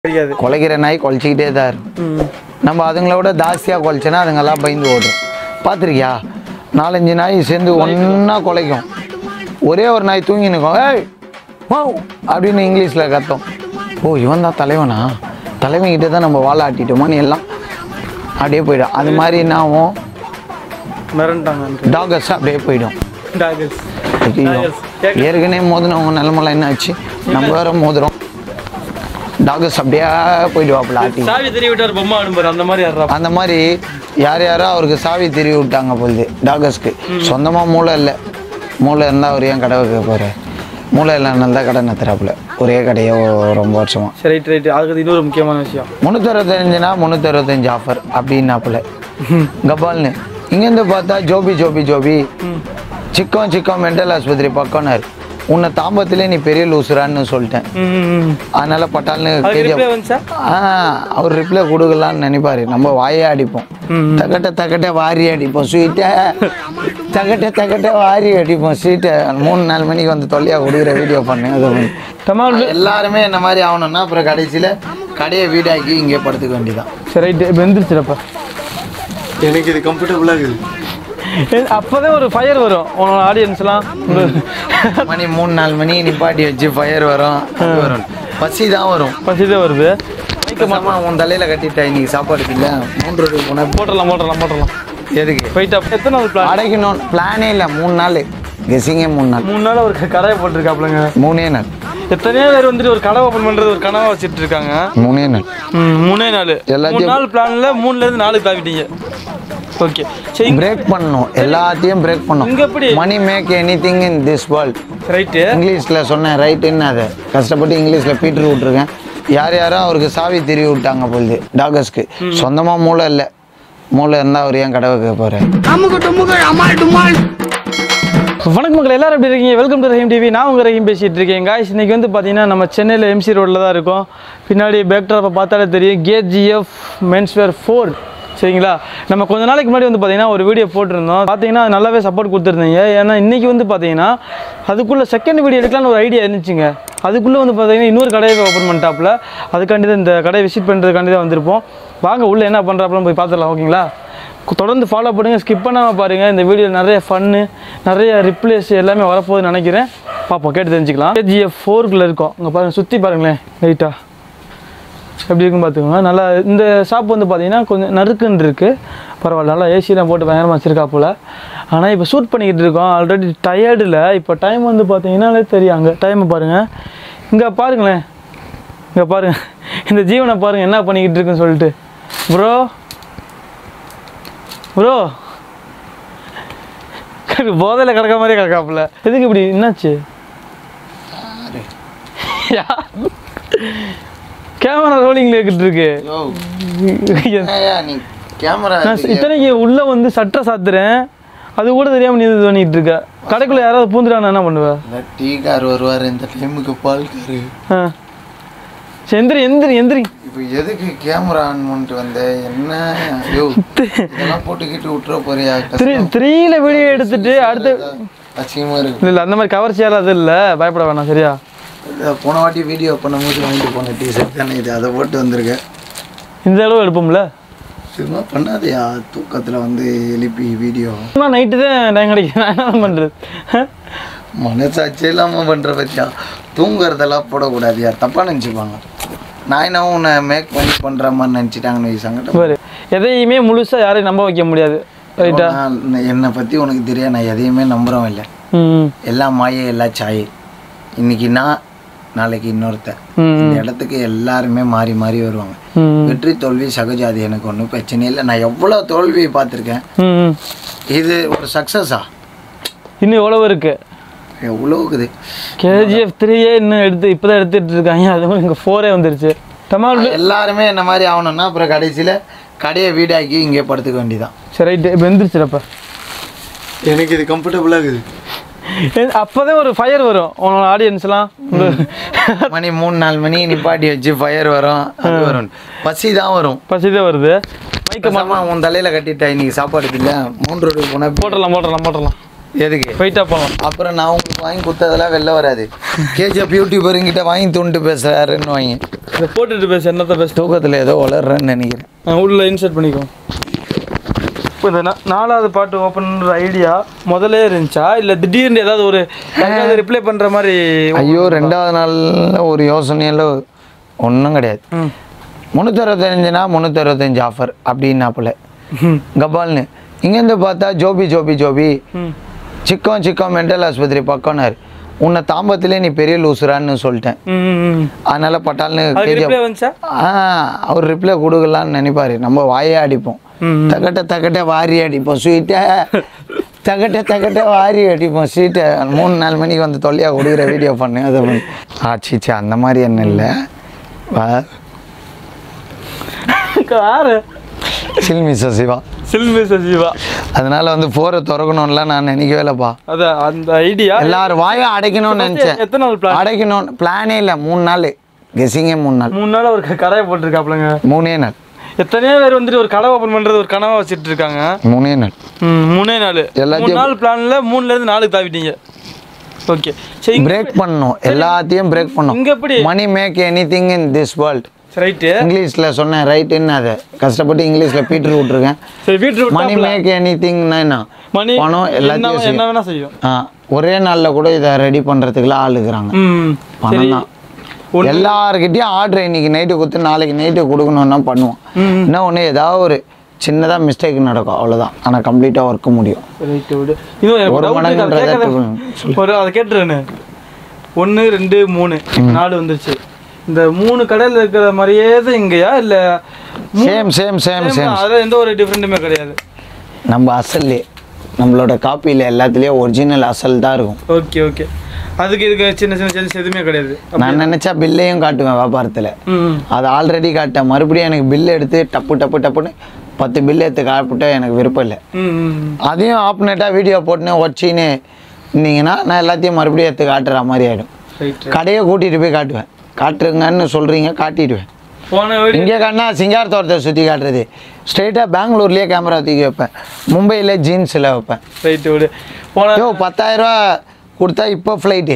கிடைக்காது குலைக்கிற நாய் குலைச்சிக்கிட்டே தான் இருக்கும் ம் நம்ம அதுங்கள விட ஜாஸ்தியாக குலைச்சோன்னா அதுங்கெல்லாம் பயந்து ஓடும் பார்த்துருக்கியா நாலஞ்சு நாய் சேர்ந்து ஒன்றா குலைக்கும் ஒரே ஒரு நாய் தூங்கி நிற்கும் ஏய் வாவ் அப்படின்னு இங்கிலீஷில் கத்தும் ஓ இவன் தான் தலைவனா தலைவன்கிட்ட தான் நம்ம வாழை ஆட்டிட்டோமான்னு எல்லாம் அப்படியே போயிடும் அது மாதிரி என்ன ஆகும் மிரண்டாங்க டாகர்ஸ் அப்படியே போயிடும் டாகர்ஸ் ஐயோ ஏற்கனவே மோதினவங்க நிலமெல்லாம் என்ன ஆச்சு நம்ம வேற மோதுறோம் டாகர்ஸ் அப்படியே போயிடுவாப்புல ஆட்டி சாவி தெரிய விட்டார் பொம்மை ஆடும்பாரு அந்த மாதிரி ஆடுறா அந்த மாதிரி யார் யாரோ அவருக்கு சாவி திருவி விட்டாங்க பொழுது டாகர்ஸ்க்கு சொந்தமாக மூளை இல்லை மூளை இருந்தால் அவர் ஏன் கடை வைக்க போகிறார் மூளை இல்லைன்னா தான் கடை நத்துறாப்புல ஒரே கடையை ஒ- ரொம்ப வருஷமா சரி ரைட் ரைட் அதுக்கு இன்னொரு முக்கியமான விஷயம் முந்நூற்றறுபத்தஞ்சுனா முந்நூற்றறுபத்தஞ்சு ஆஃபர் அப்படின்னாப்புல கபால்னு இங்கேருந்து பார்த்தா ஜோபி ஜோபி ஜோபி சிக்கம் சிக்கம் மென்டல் ஆஸ்பத்திரி பக்கம்னாரு உன்னை தாம்பத்திலே நீ பெரிய லூசுரான்னு சொல்லிட்டேன் ம் அதனால பட்டால்னு அதுக்கு கேஜிஎஃப் ரிப்ளை வந்துச்சா ஆ அவர் ரிப்ளை கொடுக்கலான்னு நினைப்பாரு நம்ம வாயே அடிப்போம் ம். தகட்ட தகட்ட வாரி அடிப்போம் ஸ்வீட்டை தகட்ட தகட்ட வாரி அடிப்போம் ஸ்வீட்டை மூணு நாலு மணிக்கு வந்து தொல்லையா கொடுக்குற வீடியோ பண்ணேன் அது ஒண்ணு. டமால் எல்லாருமே இந்த மாதிரி ஆகணும்னா அப்புறம் கடைசியில் கடையை வீடாக்கி இங்கே படுத்துக்க வேண்டியதான் சரி ரைட் இப்போ எந்திரிச்சிடப்பா எனக்கு இது கம்ஃபர்டபுளாக இருக்குது அப்போதான் ஒரு ஃபயர் வரும் உன்னோட ஆடியன்ஸ்லாம் மணி மூணு நாலு மணி நிப்பாட்டி வச்சு ஃபயர் வரும் அது வரும் பசி தான் வரும் பசிதே வருது பேசாம உன் தலையில கட்டிட்டா இன்னைக்கு சாப்பாடுக்கு இல்லை மூன்று ரூபாய் போனால் போட்டுடலாம் போட்டுடலாம் போட்டுடலாம் எதுக்கு போயிட்டா எத்தனை நாள் பிளான் அடைக்கணும் பிளானே இல்லை மூணு நாள் கெஸிங்கே மூணு நாள் மூணு நாள் ஒரு கடையை போட்டிருக்காப்லங்க மூணே நாள் எத்தனையோ பேர் வந்துட்டு ஒரு கடை ஓப்பன் பண்றது ஒரு கனவா வச்சுட்டு இருக்காங்க மூணே நாள் ம், மூணே நாள் எல்லாத்தையும் மூணு நாள் பிளான்ல மூணுல இருந்து நாலு தாவிட்டீங்க ஓகே சரி பிரேக் பண்ணணும் எல்லாத்தையும் பிரேக் பண்ணணும் இங்க எப்படி money make anything in this world right இங்கிலீஷில் சொன்னேன் ரைட்டுன்னு அதை கஷ்டப்பட்டு இங்கிலீஷில் பீட்டர் விட்ருக்கேன் யார் யாரோ அவருக்கு சாவி திருவி விட்டாங்க பொழுது டாகர்ஸ்க்கு சொந்தமாக மூளை இல்லை மூளை இருந்தால் அவர் ஏன் கடை வைக்க போகிறார் வணக்கம் மக்கள் எல்லாரும் எப்படி இருக்கீங்க வெல்கம் டு ரஹீம் டிவி நான் உங்கள் ரஹீம் பேசிகிட்டு இருக்கேன் காய்ஸ் இன்னைக்கு வந்து பார்த்தீங்கன்னா நம்ம சென்னையில் எம்சி ரோட்டில் தான் இருக்கோம் பின்னாடி பேக்ட்ராப்பை பார்த்தாலே தெரியும் கேஜிஎஃப் மென்ஸ்வேர் ஃபோர் சரிங்களா நம்ம கொஞ்ச நாளைக்கு முன்னாடி வந்து பார்த்தீங்கன்னா ஒரு வீடியோ போட்டிருந்தோம் பார்த்தீங்கன்னா நல்லாவே சப்போர்ட் கொடுத்துருந்தீங்க ஏன்னா இன்றைக்கி வந்து பார்த்தீங்கன்னா அதுக்குள்ளே செகண்ட் வீடியோ எடுக்கலாம்னு ஒரு ஐடியா இருந்துச்சுங்க அதுக்குள்ளே வந்து பார்த்தீங்கன்னா இன்னொரு கடையை ஓப்பன் பண்ணிட்டாப்புல அதுக்காண்டி தான் இந்த கடையை விசிட் பண்ணுறதுக்காண்டி தான் வந்திருப்போம் வாங்க உள்ளே என்ன பண்ணுறாப்புலன்னு போய் பார்த்துடலாம் ஓகேங்களா தொடர்ந்து ஃபாலோ பண்ணுங்க ஸ்கிப் பண்ணாமல் பாருங்கள் இந்த வீடியோ நிறைய ஃபன்னு நிறைய ரிப்ளேஸ் எல்லாமே வரப்போகுதுன்னு நினைக்கிறேன் பார்ப்போம் கேட்டு தெரிஞ்சுக்கலாம் கேஜிஎஃப் ஃபோருக்குள்ளே இருக்கோம் இங்கே பாருங்கள் சுற்றி பாருங்களேன் லைட்டாக எப்படி இருக்குன்னு பார்த்துக்கோங்க நல்லா இந்த ஷாப் வந்து பார்த்தீங்கன்னா கொஞ்சம் நறுக்குன்னு இருக்குது பரவாயில்ல நல்லா ஏசிலாம் போட்டு பயங்கரமாக வச்சுருக்கா போல் ஆனால் இப்போ ஷூட் பண்ணிக்கிட்டு இருக்கோம் ஆல்ரெடி டயர்டில் இப்போ டைம் வந்து பார்த்தீங்கன்னாலே தெரியும் அங்கே டைமை பாருங்கள் இங்கே பாருங்களேன் இங்கே பாருங்க இந்த ஜீவனை பாருங்கள் என்ன பண்ணிக்கிட்டு இருக்குன்னு சொல்லிட்டு ப்ரோ ப்ரோ போதையில் கிடக்க மாதிரியே கிடக்காப்புல எதுக்கு இப்படி என்னாச்சு கேமரா ரோலிங்ல ஏக்கிட்டு இருக்கு நீ கேமரா நான் இத்தனைக்கு உள்ள வந்து சட்டை சாத்துறேன் அது கூட தெரியாம நீ இது பண்ணிட்டு இருக்க கடைக்குள்ள யாராவது பூந்துட்டா நான் என்ன பண்ணுவேன் டீ கார் வருவார் இந்த டைமுக்கு பால் காரு ஆ. சரி, எந்திரி எந்திரி எந்திரி இப்போ எதுக்கு கேமரா ஆன் பண்ணிட்டு வந்த என்ன ஐயோ இதெல்லாம் போட்டுக்கிட்டு விட்டுற போறியா த்ரீ த்ரீல வீடியோ எடுத்துட்டு அடுத்து அசிங்கமா இருக்கு இல்ல இல்ல அந்த மாதிரி கவர் சேர் அது இல்ல பயப்பட வேணாம் சரியா இதை போன வாட்டி வீடியோ பண்ணும்போது வாங்கிட்டு போன டிஷர்ட் தானே இது அதை போட்டு வந்திருக்கேன் இந்த அளவு எடுப்போம்ல சும்மா பண்ணாதயா தூக்கத்துல வந்து எழுப்பி வீடியோ நைட்டு தான் டைம் கிடைக்கும் நான் என்ன பண்றது மனசாட்சி இல்லாம பண்ற பத்தியா தூங்குறதெல்லாம் போடக்கூடாதியா தப்பா நினச்சிப்பாங்க நான் என்ன உன்னை மேக் பண்ணி பண்ற மாதிரி நினச்சிட்டாங்கன்னு வை சங்கடம் பாரு எதையுமே முழுசா யாரையும் நம்ப வைக்க முடியாது ரைட்டா நான் என்னை பத்தி உனக்கு தெரியாது நான் எதையுமே நம்புறோம் இல்லை ம் எல்லாம் மாயே எல்லாம் சாயே இன்னைக்கு நான் நாளைக்கு இன்னொருத்தன் ம். இந்த இடத்துக்கு எல்லாருமே மாறி மாறி வருவாங்க ம் வெற்றி தோல்வி சகஜாதி எனக்கு ஒன்றும் பிரச்சனை இல்லை நான் எவ்வளோ தோல்வியை பார்த்துருக்கேன் ம் ம். இது ஒரு சக்ஸஸா இன்னும் எவ்வளவு இருக்கு எவ்வளோ இருக்குது கேஜிஎஃப் த்ரீயே இன்னும் எடுத்து இப்போதான் எடுத்துட்டு இருக்காங்க அதுவும் இங்கே ஃபோரே வந்துருச்சு டமால் எல்லாருமே என்ன மாதிரி ஆகணும்னா அப்புறம் கடைசியில் கடையை வீடாக்கி இங்கே படுத்துக்க வேண்டியதான் சரி ரைட்டு இப்போ எந்திரிச்சிடப்ப எனக்கு இது கம்ஃபர்டபுளாக இருக்குது அப்போதான் ஒரு ஃபயர் வரும் உன்னோட ஆடியன்ஸ்லாம் மணி மூணு நாலு மணி நிப்பாட்டி வச்சு ஃபயர் வரும் அது வரும் பசி தான் வரும் பசிதே வருது மைக்க பேசாம உன் தலையில கட்டிட்டா இன்னைக்கு சாப்பாடுக்கு இல்லை மூன்று ரூபாய் போனால் போட்டுடலாம் போட்டுடலாம் போட்டுடலாம் எதுக்கு ஃபைட்டாக போகலாம் அப்புறம் நான் உங்களுக்கு வாங்கி கொடுத்ததெல்லாம் வெளில வராது கேஜிஎஃப் யூடியூபருங்கிட்ட வாங்கி துண்டு பேசுறாருன்னு வாங்கி இதை போட்டுட்டு பேச என்னத்த பேச தூக்கத்தில் ஏதோ வளர்றேன்னு நினைக்கிறேன் நான் உள்ள இன்சர்ட் பண்ணிக்கோ இப்போ இந்த நா- நாலாவது பாட்டு ஓப்பன் பண்ணுற ஐடியா முதல்ல இருந்துச்சா இல்லை திடீர்னு ஏதாவது ஒரு ரிப்ளை பண்ணுற மாதிரி ஐயோ ரெண்டாவது நாளில் ஒரு யோசனையில் ஒன்றும் கிடையாது ம் முந்நூற்றி அறுபத்தஞ்சுனா முந்நூற்றி அறுபத்தஞ்சு ஆஃபர் அப்படின்னாப்புல ம் கபால்னு இங்கேருந்து பார்த்தா ஜோபி ஜோபி ஜோபி ம் சிக்கம் சிக்கம் மென்டல் ஆஸ்பத்திரி பக்கம்னாரு உன்னை தாம்பத்திலே நீ பெரிய லூசுரான்னு சொல்லிட்டேன் ம், ம் ம் அதனால பட்டால்னு அதுக்கு கேஜிஎஃப் ரிப்ளை வந்துச்சா ஆ அவர் ரிப்ளை கொடுக்கலான்னு நினைப்பாரு நம்ம வாயே அடிப்போம் ம், ம். தகட்ட தகட்ட வாரி அடிப்போம் ஸ்வீட்டை தகட்ட தகட்ட வாரி அடிப்போம் ஸ்வீட்டை மூணு நாலு மணிக்கு வந்து தொல்லையாக கொடுக்குற வீடியோ பண்ணு அதை பண்ணு ஆச்சிச்சு அந்த மாதிரி என்ன இல்லை வா யாரு சில்மி சசிவா சில்மி சசிவா அதனால வந்து போரை திறக்கணும்லாம் நான் நினைக்கவே இல்லைப்பா அதான் அந்த ஐடியா எல்லாரும் வாயை அடைக்கணும்னு நினச்சேன் எத்தனை நாள் பிளான் அடைக்கணும் பிளானே இல்லை மூணு நாள் கெஸிங்கே மூணு நாள் மூணு நாள் ஒரு கடையை போட்டிருக்காப்லங்க மூணே நாள் எத்தனையோ பேர் வந்துட்டு ஒரு கடை ஓப்பன் பண்றது ஒரு கனவா வச்சுட்டு இருக்காங்க மூணே நாள் ம், மூணே நாள் மூணு எல்லாத்தையும் நாள் பிளான்ல மூணுல இருந்து நாலுக்கு தாவிட்டீங்க ஓகே சரி இங்க- பிரேக் பண்ணணும் எல்லாத்தையும் பிரேக் பண்ணணும் இங்க எப்படி money make anything in this world right இங்கிலீஷில் சொன்னேன் ரைட்டுன்னு அதை கஷ்டப்பட்டு இங்கிலீஷில் பீட்டர் விட்ருக்கேன் சரி வீட்டு மணி மேக் எனி திங்னா என்ன மணி பணம் என்ன எல்லாத்தையும் என்ன செய்யும் வேணா செய்யும் ஆ ஒரே நாளில் கூட இதை ரெடி பண்ணுறதுக்குலாம் ஆள் இருக்கிறாங்க ம் சரி பணம் தான் ஒண்ணு- எல்லாருக்கிட்டையும் ஆர்டர் இன்னைக்கு நைட்டு கொடுத்து நாளைக்கு நைட்டு கொடுக்கணும்னா பண்ணுவோம் ம். என்ன ஒன்று ஏதாவது ஒரு சின்னதாக மிஸ்டேக் நடக்கும் அவ்வளோதான் ஆனால் கம்ப்ளீட்டாக ஒர்க் முடியும் ரைட்டு விடு இன்னும் எனக்கு ஒரு doubt இருக்கு, அதை மடங்குன்றதை கேட்கறேன். ஒரு அதை கேட்டுருன்னு ஒன்று ரெண்டு மூணு நாலு வந்துருச்சு இந்த மூணு கடையில் இருக்கிற மாதிரியே தான் இங்கேயா இல்லை சேம் சேம் சேம் சேம் அதில் எந்த ஒரு டிஃப்ரெண்ட்டுமே கிடையாது நம்ம அசல்லே நம்மளோட காப்பியில் எல்லாத்துலேயும் ஒரிஜினல் அசல் தான் இருக்கும் ஓகே ஓகே அதுக்கு இதுக்கு சின்ன சின்ன சேஞ்சஸ் எதுவுமே கிடையாது நான் நினச்சா பில்லையும் காட்டுவேன் வியாபாரத்தில் ம் அது ஆல்ரெடி காட்டேன் மறுபடியும் எனக்கு பில் எடுத்து டப்பு டப்பு டப்புன்னு பத்து பில் எடுத்து காப்பிட்டா எனக்கு விருப்பம் இல்லை ம் ம் அதையும் ஆப்னேட்டாக வீடியோ போட்டுன்னு ஒச்சின்னு இருந்தீங்கன்னா நான் எல்லாத்தையும் மறுபடியும் எடுத்து காட்டுற மாதிரி ஆகிடும் ரைட் கடையை கூட்டிகிட்டு போய் காட்டுவேன் காட்டுருங்கன்னு சொல்கிறீங்க காட்டிடுவேன் போன வீடு இங்கே காட்டினா சிங்கார் தோட்டத்தை சுற்றி காட்டுறது ஸ்ட்ரெயிட்டாக பெங்களூர்லேயே கேமரா தூக்கி வைப்பேன் மும்பையில் ஜீன்ஸில் வைப்பேன் ரைட்டு விடு போன ஐயோ பத்தாயிரரூவா கொடுத்தா இப்போ ஃப்ளைட்டு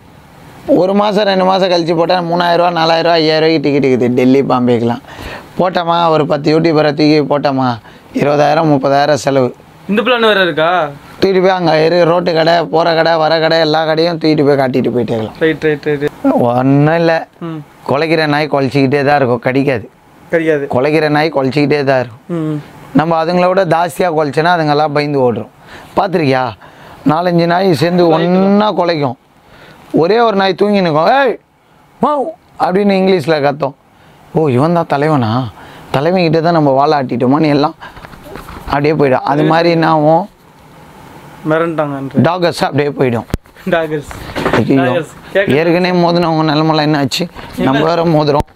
ஒரு மாதம் ரெண்டு மாதம் கழிச்சு போட்டால் மூணாயிரரூவா நாலாயிரரூவா ஐயாயிரரூவாய்க்கு டிக்கெட் இருக்குது டெல்லி பாம்பேக்கெலாம் போட்டோமா ஒரு பத்து யூடியூபரை தூக்கி போட்டோமா இருபதாயிரம் முப்பதாயிரம் செலவு இந்த பிளான் வேற இருக்கா தூக்கிட்டு போய் அங்கே இரு ரோட்டு கடை போகிற கடை வர கடை எல்லா கடையும் தூக்கிட்டு போய் காட்டிட்டு போயிட்டே இருக்கலாம் ரைட் ரைட் ரைட் ஒன்றும் இல்லை ம் குலைக்கிற நாய் குலைச்சிக்கிட்டே தான் இருக்கும் கடிக்காது கிடையாது குலைக்கிற நாய் குலைச்சிக்கிட்டே தான் இருக்கும் ம் நம்ம அதுங்கள விட ஜாஸ்தியாக குலைச்சோன்னா அதுங்கெல்லாம் பயந்து ஓடுறோம் பார்த்துருக்கியா நாலஞ்சு நாய் சேர்ந்து ஒன்றா குலைக்கும் ஒரே ஒரு நாய் தூங்கி நிற்கும் ஏய் வாவ் அப்படின்னு இங்கிலீஷில் கத்தோம் ஓ இவன் தான் தலைவனா தலைவன்கிட்ட தான் நம்ம வாழை ஆட்டிட்டோமான்னு எல்லாம் அப்படியே போயிடும் அது மாதிரி என்ன ஆகும் மிரண்டாங்க டாகர்ஸ் அப்படியே போயிடும் டாகர்ஸ் ஐயோ Tigers. கேக்க- ஏற்கனவே மோதினவங்க நிலமெல்லாம் என்ன ஆச்சு நம்ம வேற மோதுறோம்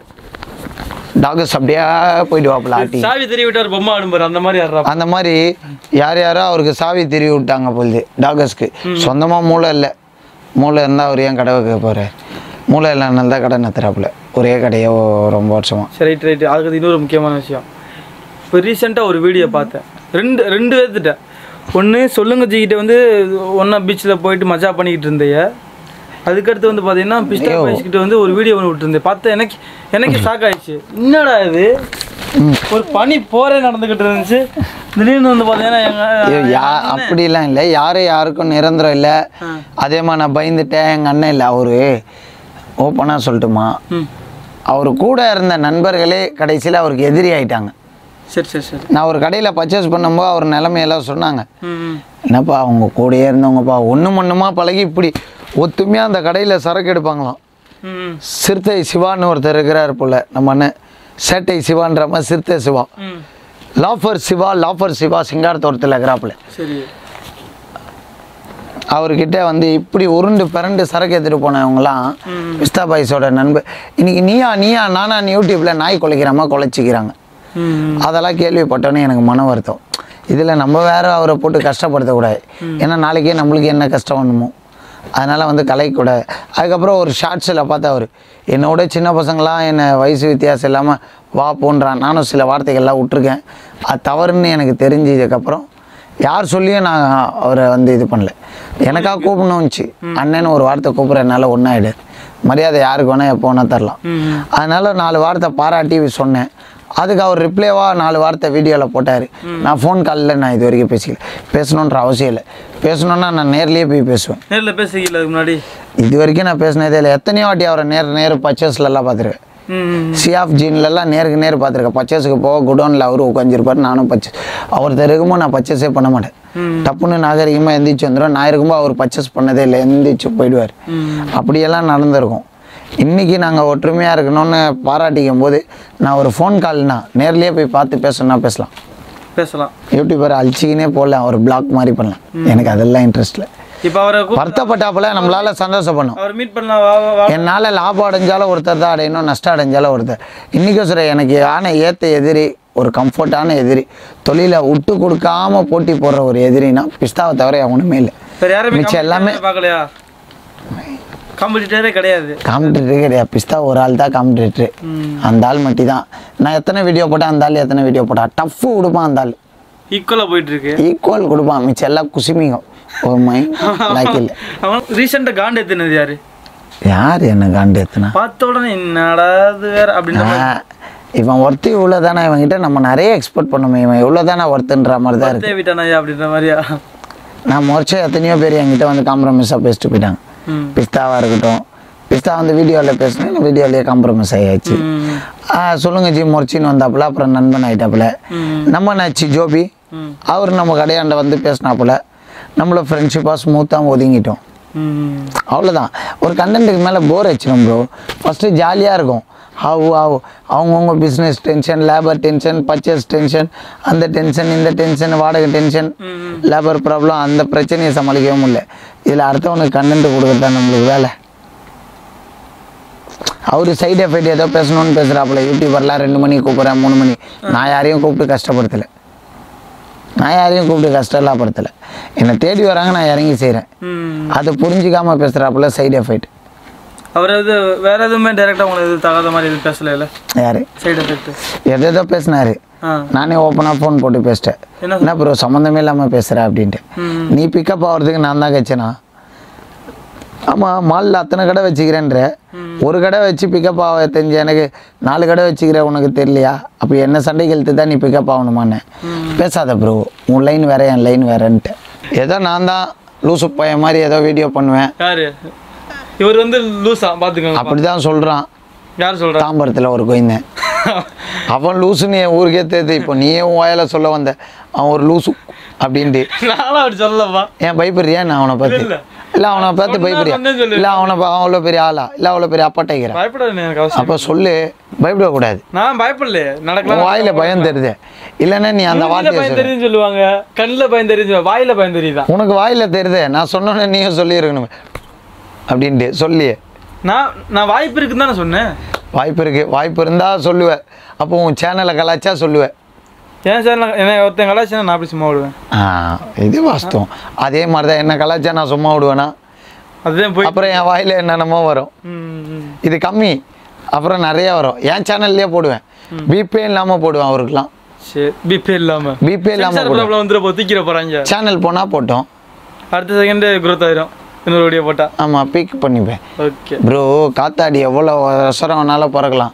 டாகர்ஸ் அப்படியே போயிடுவாப்புல ஆட்டி சாவி தெரிய விட்டார் பொம்மை ஆடும்பாரு அந்த மாதிரி ஆடுறா அந்த மாதிரி யார் யாரோ அவருக்கு சாவி திருவி விட்டாங்க பொழுது டாகர்ஸ்க்கு சொந்தமாக மூளை இல்லை மூளை இருந்தால் அவர் ஏன் கடை வைக்க போகிறார் மூளை இல்லைனால தான் கடை நத்துறாப்புல ஒரே கடையை ரொம்ப வருஷமா சரி ரைட் ரைட் அதுக்கு இன்னொரு முக்கியமான விஷயம் இப்போ ரீசெண்டாக ஒரு வீடியோ பார்த்தேன் ரெண்டு ரெண்டு பேர்த்திட்ட ஒன்று சொல்லுங்க ஜிக்கிட்ட வந்து ஒன்றா பீச்சில் போயிட்டு மஜா பண்ணிக்கிட்டு இருந்தைய அதுக்கடுத்து வந்து பார்த்தீங்கன்னா பிஸ்டா பாய்ஸ் கிட்ட வந்து ஒரு வீடியோ ஒன்று விட்டுருந்தேன் பார்த்தா எனக்கு எனக்கு ஷாக் ஆயிடுச்சு என்னடா இது ஒரு பனி போரே நடந்துக்கிட்டு இருந்துச்சு திடீர்னு வந்து பார்த்தீங்கன்னா ஐயோ, எங்க யா அப்படிலாம் இல்லை யாரும் யாருக்கும் நிரந்தரம் இல்லை அதே மாதிரி நான் பயந்துட்டேன் எங்கள் அண்ணன் இல்லை அவரு ஓப்பனாக சொல்லட்டுமா ம் அவர் கூட இருந்த நண்பர்களே கடைசியில் அவருக்கு எதிரி ஆயிட்டாங்க சரி சரி சரி நான் ஒரு கடையில் பர்ச்சேஸ் பண்ணும்போது அவர் நிலைமையெல்லாம் சொன்னாங்க ம் ம் என்னப்பா அவங்க கூடயே இருந்தவங்கப்பா ஒன்று மண்ணுமா பழகி இப்படி ஒத்துமையாக அந்த கடையில் சரக்கு எடுப்பாங்களாம் ம் சிறுத்தை சிவான்னு ஒருத்தர் இருக்கிறார் போல நம்ம அண்ணன் சேட்டை சிவான்ற மாதிரி சிறுத்தை சிவா ம் லாஃபர் சிவா லாஃபர் சிவா சிங்காரத்தோரத்தில் இருக்கிறாப்புல சரி அவர்கிட்ட வந்து இப்படி உருண்டு பிறண்டு சரக்கு எடுத்துகிட்டு போனவங்களாம் மிஸ்தா பாய்ஸோட நண்பர் இன்னைக்கு நீயா நீயா நானா யூடியூப்பில் நாய் குலைக்கிறாமா குலைச்சிக்கிறாங்க ம் அதெல்லாம் கேள்விப்பட்டோன்னே எனக்கு மன வருத்தம் இதில் நம்ம வேற அவரை போட்டு கஷ்டப்படுத்தக்கூடாது ஏன்னா நாளைக்கே நம்மளுக்கு என்ன கஷ்டம் வேணுமோ அதனால் வந்து கலைக்கூடாது அதுக்கப்புறம் ஒரு ஷார்ட்ஸில் பார்த்தா அவர் என்னோட சின்ன பசங்களாம் என்னை வயசு வித்தியாசம் இல்லாமல் வா போன்றான் நானும் சில வார்த்தைகள்லாம் விட்டுருக்கேன் அது தவறுன்னு எனக்கு தெரிஞ்சதுக்கப்புறம் யார் சொல்லியும் நான் அவரை வந்து இது பண்ணல எனக்காக கூப்பிடணும்னுச்சு அண்ணன் ஒரு வார்த்தை கூப்பிட்றதுனால ஒன்றாயிடு மரியாதை யாருக்கு வேணால் எப்போ வேணால் தரலாம் ம் அதனால நாலு வார்த்தை பாராட்டி சொன்னேன் அதுக்கு அவர் ரிப்ளேவாக நாலு வார்த்தை வீடியோவில் போட்டார் நான் ஃபோன் காலில் நான் இது வரைக்கும் பேசிக்கல பேசணுன்ற அவசியம் இல்லை பேசணுன்னா நான் நேர்லேயே போய் பேசுவேன் நேரில் பேசிக்கல அதுக்கு முன்னாடி இது வரைக்கும் நான் பேசினதே இல்லை எத்தனையோ வாட்டி அவரை நேர் நேர் பர்ச்சேஸ்லலாம் பார்த்துருக்கேன் ம் சி ஆஃப் ஜீன்லலாம் நேருக்கு நேர் பார்த்துருக்கேன் பர்ச்சேஸுக்கு போக குடோனில் அவரு உட்காந்துருப்பார் நானும் பர்ச்சேஸ் அவர் இருக்கும்போது நான் பர்ச்சேஸே பண்ண மாட்டேன் டப்புன்னு நாகரிகமாக எந்திரிச்சு வந்துடும் நான் இருக்கும்போது அவர் பர்ச்சேஸ் பண்ணதே இல்லை எந்திரிச்சு போயிடுவார் அப்படியெல்லாம் நடந்திருக்கும் இன்றைக்கி நாங்கள் ஒற்றுமையாக இருக்கணும்னு பாராட்டிக்கும் போது நான் ஒரு ஃபோன் கால்னா நேர்லேயே போய் பார்த்து பேசணும்னா பேசலாம் பேசலாம் யூடியூபர் அழிச்சிக்கினே போடலாம் ஒரு பிளாக் மாதிரி பண்ணலாம் எனக்கு அதெல்லாம் இன்ட்ரெஸ்ட் இல்லை இப்போ அவரை கூப்- வருத்தப்பட்டாப்புல நம்மளால சந்தோஷப்படணும் அவர் மீட் பண்ணலாம் வா வா, வா என்னால் லாபம் அடைஞ்சாலும் ஒருத்தர் தான் அடையணும் நஷ்டம் அடைஞ்சாலும் ஒருத்தர் இன்றைக்கும் சொல்கிறேன் எனக்கு ஆன ஏற்ற எதிரி ஒரு கம்ஃபர்ட்டான எதிரி தொழிலை விட்டு கொடுக்காம போட்டி போடுற ஒரு எதிரினா பிஸ்தாவை தவிர அவனுமே இல்லை வேற யாருமே மிச்சம் எல்லாமே competitor பார்க்கலையா காம்படிட்டரே கிடையாது காம்படிட்டரே கிடையாது பிஸ்தா ஒரு ஆள் தான் காம்படிட்டரு அந்த ஆள் மட்டும் தான் நான் எத்தனை வீடியோ போட்டேன் அந்த ஆள் எத்தனை வீடியோ போட்டா டஃப்பு கொடுப்பான் அந்த ஆள் ஈக்குவலாக போயிட்டு இருக்கு ஈக்குவல் கொடுப்பான் மிச்சம் எல்லாம் குசிமிங்கும் ஒரு மைண்ட் லாக்கில் அவன் ரீசெண்டாக காண்டு எத்தினது யாரு யார் என்ன காண்டு எத்தனா பார்த்த உடனே என்னடா இது வேற அப்படின்ற மாதிரி ஆ, இவன் ஒர்த்து இவ்வளோ தானே இவன்கிட்ட நம்ம நிறைய எக்ஸ்பெக்ட் பண்ணுமே இவன் இவ்வளோ தானே ஒர்த்துன்ற மாதிரி தான் இருக்கு தேவிட்டானா அப்படின்ற மாதிரியா நான் முறைச்ச எத்தனையோ பேர் என்கிட்ட வந்து காம்ப்ரமைஸாக பேசிட்டு போயிட்டாங்க ம் பிஸ்தாவாக இருக்கட்டும் பிஸ்தா வந்து வீடியோவில் பேசினேன் வீடியோலேயே காம்ப்ரமைஸ் ஆகியாச்சு ம். ஆ, சொல்லுங்க ஜி முறைச்சின்னு வந்தாப்புல அப்புறம் நண்பன் ஆகிட்டாப்புல ம். நம்ம நாச்சு ஜோபி ம். அவர் நம்ம கடையாண்ட வந்து பேசினாப்புல நம்மள ஃப்ரெண்ட்ஷிப்பாக ஸ்மூத்தாக ஒதுங்கிட்டோம் ம் அவ்வளோதான் ஒரு கண்டென்ட்டுக்கு மேலே போர் ஆயிடுச்சிடும் ப்ரோ ஃபஸ்ட்டு ஜாலியாக இருக்கும் ஹாவு ஹாவு அவங்கவுங்க business tension labour tension purchase tension அந்த டென்ஷன் இந்த டென்ஷன் வாடகை டென்ஷன் லேபர் ப்ராப்ளம் அந்த பிரச்சனையை சமாளிக்கவே முடியல இதில் அடுத்தவனுக்கு கண்டென்ட் கொடுக்குறது தான் நம்மளுக்கு வேலை அவர் சைடு எஃபெக்ட் ஏதோ பேசணும்னு பேசுகிறாப்புல யூடியூபர்லாம் ரெண்டு மணிக்கு கூப்பிட்றேன் மூணு மணி நான் யாரையும் கூப்பிட்டு கஷ்டப்படுத்தலை நான் யாரையும் கூப்பிட்டு கஷ்டம்லாம் படுத்தலை என்னை தேடி வராங்க நான் இறங்கி செய்கிறேன் ம் அதை புரிஞ்சிக்காம பேசுகிறாப்புல சைடு எஃபெக்ட் அவர் எது வேற எதுவுமே டைரெக்டாக உங்களுக்கு எதுவும் தகாத மாதிரி எதுவும் பேசல இல்லை யார் சைடு எஃபெக்ட் எதேதோ பேசினாரு ஆ நானே ஓப்பனாக ஃபோன் போட்டு பேசிட்டேன் என்ன என்ன ப்ரோ சம்மந்தமே இல்லாமல் பேசுகிற அப்படின்ட்டு ம் நீ பிக்கப் ஆகிறதுக்கு நான் தான் கட்சனா ஆமாம் மாலில் அத்தனை கடை வச்சுக்கிறேன்ற ஒரு கடை வச்சு பிக்கப் ஆக தெரிஞ்ச எனக்கு நாலு கடை வச்சுக்கிற உனக்கு தெரியலையா அப்போ என்ன சண்டைக்கு இழுத்து தான் நீ பிக்கப் ஆகணுமான்னு பேசாத ப்ரோ உன் லைன் வேற என் லைன் வேறன்ட்டு ஏதோ நான் தான் லூசு பையன் மாதிரி ஏதோ வீடியோ பண்ணுவேன் யாரு இவர் வந்து லூஸா பார்த்துக்கோங்க அப்படி தான் சொல்கிறான் யார் சொல்கிறா தாம்பரத்தில் ஒரு கோயந்தேன் அவன் லூசுன்னு என் ஊருக்கே தெரியுது இப்போ நீயே உன் வாயில சொல்ல வந்த அவன் ஒரு லூசு அப்படின்ட்டு நானும் அப்படி சொல்லலப்பா ஏன் பயப்படுறியா நான் அவனை பார்த்து இல்ல. இல்லை அவனை பார்த்து சொன்னா பயப்படுறியா சொன்னேன்னு சொல்லு. இல்லை அவனை பா- அவன் அவ்வளோ பெரிய ஆளா இல்லை அவ்வளோ பெரிய அப்பட்டைக்கிறா பயப்படாது எனக்கு அவசியம் அப்போ சொல்லு பயப்படக்கூடாது நான் பயப்படலையே உன் நடக்கலாம் வாயில பயம் தெரியுது இல்லைன்னா நீ அந்த மூஞ்சில வார்த்தையை பயம் சொல்லு தெரியுதுன்னு சொல்லுவாங்க கண்ணில் பயம் தெரியுது வாயில பயம் தெரியுதா உனக்கு வாயில தெரியுது நான் சொன்னோன்னே நீயும் சொல்லியிருக்கணும் அப்படின்ட்டு சொல்லி நான் நான் வாய்ப்பு இருக்குன்னு தானே சொன்னேன் வாய்ப்பு இருக்கு வாய்ப்பு இருந்தால் சொல்லுவேன் அப்போ உன் சேனலை கலாச்சா சொல்லுவேன் ஏன் சார் நான் என்ன ஒருத்தன் கலாச்சாரம் நான் அப்படி சும்மா விடுவேன் ஆ இது வாஸ்தவம் அதே மாதிரி தான் என்ன கலாச்சா நான் சும்மா விடுவேனா அதுதான் போய் அப்புறம் என் வாயில என்னென்னமோ வரும் ம், ம். இது கம்மி அப்புறம் நிறைய வரும் என் சேனல்லே போடுவேன் பிபே இல்லாமல் போடுவேன் அவருக்குலாம் சரி பிபி இல்லாம பிபே இல்லாமல் சென்சார் போடுவேன் ப்ராப்ளம் வந்துட போ தூக்கிற போறாங்க சேனல் போனால் போட்டோம் அடுத்த செகண்ட் growth ஆயிரும் இன்னொரு வீடியோ போட்டா ஆமாம் பீக் பண்ணிப்பேன் ஓகே ப்ரோ காத்தாடி எவ்வளோ அவசரம் வேணாலும் பிறக்கலாம்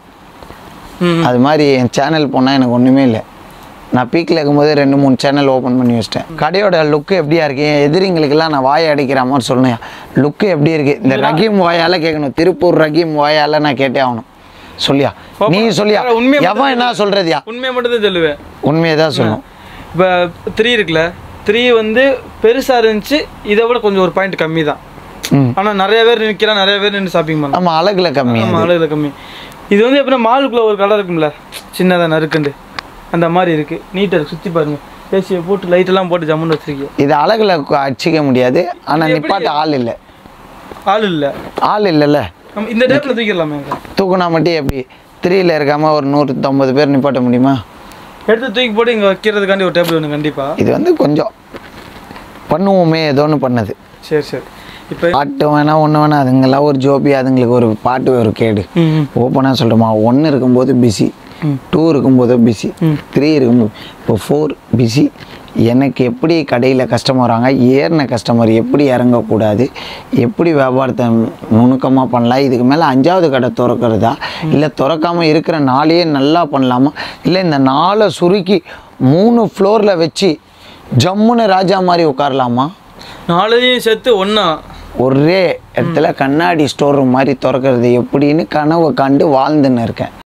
ம் அது மாதிரி என் சேனல் போனால் எனக்கு ஒன்றுமே இல்லை நான் பீக்கில் இருக்கும்போது ரெண்டு மூணு சேனல் ஓப்பன் பண்ணி வச்சிட்டேன் கடையோட லுக்கு எப்படியா இருக்கு என் எதிரிங்களுக்கெல்லாம் நான் வாயை அடிக்கிற மாதிரி சொன்னேன் லுக்கு எப்படி இருக்கு இந்த ரகீம் வாயால் கேட்கணும் திருப்பூர் ரகீம் வாயால் நான் கேட்டே ஆகணும் சொல்லியா நீ சொல்லியா வேற உண்மையை எவன் என்ன சொல்றதியா உண்மையை மட்டும் தான் சொல்லுவேன் உண்மையை தான் சொல்லணும் இப்போ த்ரீ இருக்குல்ல த்ரீ வந்து பெருசா இருந்துச்சு இதை விட கொஞ்சம் ஒரு பாயிண்ட் கம்மி தான் ம் ஆனா நிறைய பேர் நிற்கிறான் நிறைய பேர் நின்று ஷாப்பிங் பண்ணலாம் ஆமாம் அழகுல கம்மி ஆமா அளவுல கம்மி இது வந்து எப்படின்னா மாலுக்குள்ள ஒரு கடை இருக்கும்ல சின்னதா நறுக்குண்டு அந்த மாதிரி இருக்கு நீட்டாக இருக்கு சுத்தி பாருங்க ஏசியை போட்டு லைட் எல்லாம் போட்டு ஜம்முன்னு வச்சிருக்கீங்க இது அழகுல கு- அடிச்சிக்க முடியாது ஆனால் நிப்பாட்ட ஆள் இல்லை ஆள் இல்ல ஆள் இல்லைல்ல நம்ம இந்த டேப்ல தூக்கிடலாமே அங்க. தூக்குனா மட்டும் எப்படி த்ரீல இருக்காம ஒரு நூற்றம்பது பேர் நிப்பாட்ட முடியுமா எடுத்து தூக்கி போட்டு இங்க வைக்கிறதுக்காண்டி ஒரு டேபிள் வேணும் கண்டிப்பா இது வந்து கொஞ்சம் பண்ணுவோமே ஏதோ ஒன்று பண்ணது சரி சரி இப்போ பாட்டு வேணா ஒன்று வேணா அதுங்கெல்லாம் ஒரு ஜோபி அதுங்களுக்கு ஒரு பாட்டு ஒரு கேடு ம் ஓப்பனாக சொல்கிறோமா ஒன்று இருக்கும்போது பிஸி டூ இருக்கும்போது பிஸி த்ரீ இருக்கும்போது இப்போ ஃபோர் பிஸி எனக்கு எப்படி கடையில் கஸ்டமர் வராங்க ஏறின கஸ்டமர் எப்படி இறங்கக்கூடாது எப்படி வியாபாரத்தை நுணுக்கமாக பண்ணலாம் இதுக்கு மேலே அஞ்சாவது கடை திறக்கிறதா இல்லை திறக்காமல் இருக்கிற நாளையே நல்லா பண்ணலாமா இல்லை இந்த நாளை சுருக்கி மூணு ஃப்ளோரில் வச்சு ஜம்முன்னு ராஜா மாதிரி உட்காரலாமா நாளையும் சேர்த்து ஒன்றா ஒரே இடத்துல கண்ணாடி ஸ்டோர் ரூம் மாதிரி திறக்கிறது எப்படின்னு கனவு கண்டு வாழ்ந்துன்னு இருக்கேன்